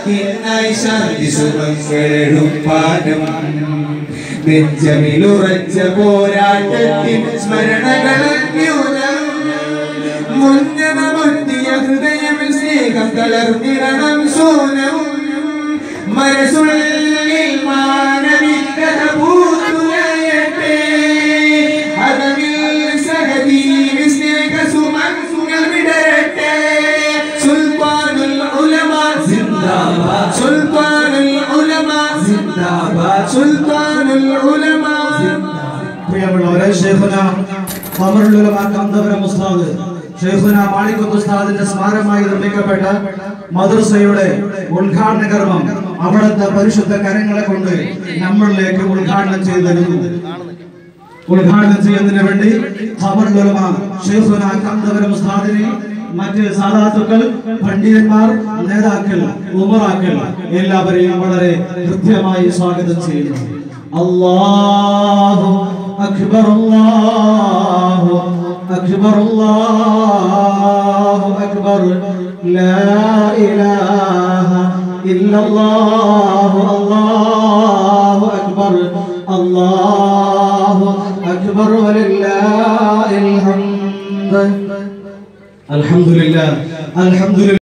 കാലത്തിനായി ശാന്തി സുഖങ്ങളെടുപ്പാനും നെഞ്ചമിലുറച്ച പോരാട്ടത്തിൻ സ്മരണകളന്യൂനം മുന്നണ മുന്തിയ ഹൃദയമിൽ സ്നേഹം തളർന്നിടണം സോനം മനസ്സുള്ളിൽ മാനവികത പൂത്തുലയട്ടെ അതമിൽ സഹദീവി സ്നേഹ സുമങ്ങൾ വിടരട്ടെ സുൽത്താനുൽ ഉലമ സിന്ദാബാദ് സുൽത്താനുൽ ഉലമ സിന്ദാബാദ് സുൽത്താനുൽ ഉലമ പ്രിയമുള്ളവരെ ഷെയ്ഖുന ഖമറുൽ കാന്തപുരം ഉസ്താദ് ഷെയ്ഖുന മാളിക്കുത്ത് ഉസ്താദിന്റെ സ്മാരകമായി നിർമ്മിക്കപ്പെട്ട മദ്രസയുടെ ഉദ്ഘാടന കർമ്മം അവിടുത്തെ പരിശുദ്ധ കരങ്ങളെ കൊണ്ട് നമ്മളിലേക്ക് ഉദ്ഘാടനം ചെയ്തു തരുന്നു ഉദ്ഘാടനം ചെയ്യുന്നതിന് വേണ്ടി ഖമറുൽ ഷെയ്ഖുന കാന്തപുരം ഉസ്താദിനെ മറ്റ് സാധാത്തുക്കൾ പണ്ഡിതന്മാർ നേതാക്കൾ ഉമറാക്കൾ എല്ലാവരെയും വളരെ കൃത്യമായി സ്വാഗതം ചെയ്യുന്നു അല്ലാഹു അക്ബർ അല്ലാഹു അക്ബർ അല്ലാഹു അക്ബർ ലാ ഇലാഹ ഇല്ലല്ലാഹു അല്ലാഹു അക്ബർ അല്ലാഹു അക്ബർ വലില്ലാഹിൽ ഹംദ് അൽഹംദുലില്ലാ അൽഹംദുലില്ലാ